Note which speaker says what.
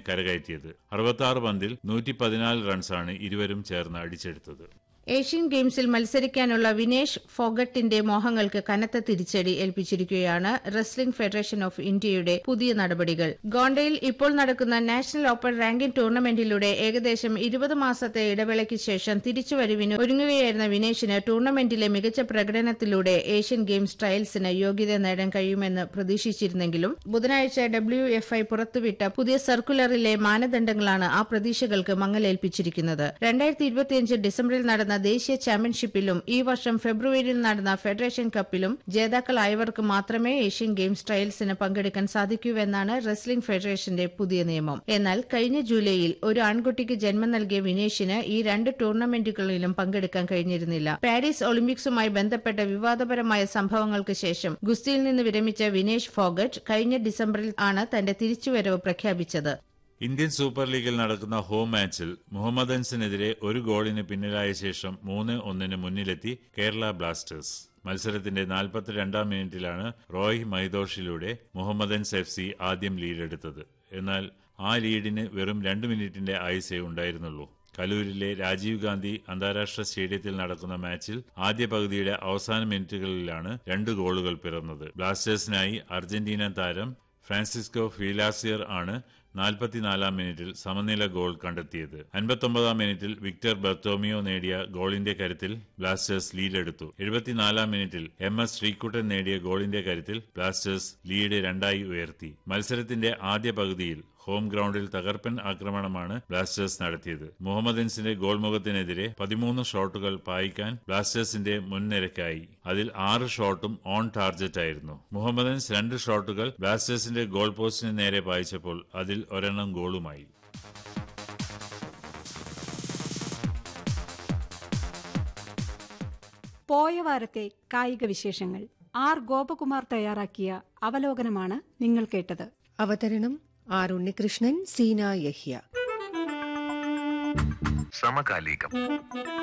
Speaker 1: കരകയറ്റിയത് അറുപത്തി പന്തിൽ നൂറ്റി പതിനാല് റൺസാണ് ഇരുവരും ചേർന്ന് അടിച്ചെടുത്തത്
Speaker 2: ഏഷ്യൻ ഗെയിംസിൽ മത്സരിക്കാനുള്ള വിനേഷ് ഫോഗട്ടിന്റെ മോഹങ്ങൾക്ക് കനത്ത തിരിച്ചടി ഏൽപ്പിച്ചിരിക്കുകയാണ് റെസ്ലിംഗ് ഫെഡറേഷൻ ഓഫ് ഇന്ത്യയുടെ പുതിയ നടപടികൾ ഗോണ്ടയിൽ ഇപ്പോൾ നടക്കുന്ന നാഷണൽ ഓപ്പൺ റാങ്കിംഗ് ടൂർണമെന്റിലൂടെ ഏകദേശം ഇരുപത് മാസത്തെ ഇടവേളയ്ക്ക് ശേഷം തിരിച്ചുവരവിന് ഒരുങ്ങുകയായിരുന്ന വിനേഷിന് ടൂർണമെന്റിലെ മികച്ച പ്രകടനത്തിലൂടെ ഏഷ്യൻ ഗെയിംസ് ട്രയൽസിന് യോഗ്യത നേടാൻ കഴിയുമെന്ന് പ്രതീക്ഷിച്ചിരുന്നെങ്കിലും ബുധനാഴ്ച ഡബ്ല്യു എഫ് ഐ പുറത്തുവിട്ട പുതിയ സർക്കുലറിലെ മാനദണ്ഡങ്ങളാണ് ആ പ്രതീക്ഷകൾക്ക് മങ്ങലേൽപ്പിച്ചിരിക്കുന്നത് രണ്ടായിരത്തി ഇരുപത്തിയഞ്ച് ഡിസംബറിൽ നടന്ന ദേശീയ ചാമ്പ്യൻഷിപ്പിലും ഈ വർഷം ഫെബ്രുവരിയിൽ നടന്ന ഫെഡറേഷൻ കപ്പിലും ജേതാക്കളായവർക്ക് മാത്രമേ ഏഷ്യൻ ഗെയിംസ് ട്രയൽസിന് പങ്കെടുക്കാൻ സാധിക്കൂവെന്നാണ് റെസ്ലിംഗ് ഫെഡറേഷന്റെ പുതിയ നിയമം എന്നാൽ കഴിഞ്ഞ ജൂലൈയിൽ ഒരു ആൺകുട്ടിക്ക് ജന്മം നൽകിയ വിനേഷിന് ഈ രണ്ട് ടൂർണമെന്റുകളിലും പങ്കെടുക്കാൻ കഴിഞ്ഞിരുന്നില്ല പാരീസ് ഒളിമ്പിക്സുമായി ബന്ധപ്പെട്ട വിവാദപരമായ സംഭവങ്ങൾക്ക് ശേഷം ഗുസ്തിയിൽ നിന്ന് വിരമിച്ച വിനേഷ് ഫോഗട്ട് കഴിഞ്ഞ ഡിസംബറിൽ ആണ് തന്റെ തിരിച്ചുവരവ് പ്രഖ്യാപിച്ചത്
Speaker 1: ഇന്ത്യൻ സൂപ്പർ ലീഗിൽ നടക്കുന്ന ഹോം മാച്ചിൽ മുഹമ്മദൻസിനെതിരെ ഒരു ഗോളിന് പിന്നിലായ ശേഷം മൂന്ന് ഒന്നിന് മുന്നിലെത്തി കേരള ബ്ലാസ്റ്റേഴ്സ് മത്സരത്തിന്റെ നാൽപ്പത്തിരണ്ടാം മിനിറ്റിലാണ് റോയ് മൈദോഷിലൂടെ മുഹമ്മദൻസ് എഫ് സി ആദ്യം ലീഡെടുത്തത് എന്നാൽ ആ ലീഡിന് വെറും രണ്ട് മിനിറ്റിന്റെ ആയുസേ ഉണ്ടായിരുന്നുള്ളൂ കലൂരിലെ രാജീവ് ഗാന്ധി അന്താരാഷ്ട്ര സ്റ്റേഡിയത്തിൽ നടക്കുന്ന മാച്ചിൽ ആദ്യ പകുതിയുടെ അവസാന മിനിറ്റുകളിലാണ് രണ്ട് ഗോളുകൾ പിറന്നത് ബ്ലാസ്റ്റേഴ്സിനായി അർജന്റീന താരം ഫ്രാൻസിസ്കോ ഫീലാസിയർ ആണ് നാൽപ്പത്തിനാലാം മിനിറ്റിൽ സമനില ഗോൾ കണ്ടെത്തിയത് അൻപത്തൊമ്പതാം മിനിറ്റിൽ വിക്ടർ ബർത്തോമിയോ നേടിയ ഗോളിന്റെ കരുത്തിൽ ബ്ലാസ്റ്റേഴ്സ് ലീഡെടുത്തു എഴുപത്തിനാലാം മിനിറ്റിൽ എം എസ് ശ്രീകുട്ടൻ നേടിയ ഗോളിന്റെ കരുത്തിൽ ബ്ലാസ്റ്റേഴ്സ് ലീഡ് രണ്ടായി ഉയർത്തി മത്സരത്തിന്റെ ആദ്യ പകുതിയിൽ ഹോം ഗ്രൌണ്ടിൽ തകർപ്പൻ ആക്രമണമാണ് ബ്ലാസ്റ്റേഴ്സ് നടത്തിയത് മുഹമ്മദൻസിന്റെ ഗോൾ മുഖത്തിനെതിരെ പതിമൂന്ന് ഷോട്ടുകൾ പായിക്കാൻ ബ്ലാസ്റ്റേഴ്സിന്റെ മുൻനിരക്കായി അതിൽ ആറ് ഷോട്ടും ഓൺ ടാർജറ്റ് ആയിരുന്നു മുഹമ്മദൻസ് രണ്ട് ഷോട്ടുകൾ ബ്ലാസ്റ്റേഴ്സിന്റെ ഗോൾ പോസ്റ്റിന് നേരെ പായിച്ചപ്പോൾ അതിൽ ഒരെണ്ണം ഗോളുമായി
Speaker 3: പോയ വാരത്തെ കായിക വിശേഷങ്ങൾ ആർ ഗോപകുമാർ തയ്യാറാക്കിയ അവലോകനമാണ് നിങ്ങൾ കേട്ടത്
Speaker 4: അവതരണം ആർ ഉണ്ണികൃഷ്ണൻ സീന യഹ്യ
Speaker 5: സമകാലികം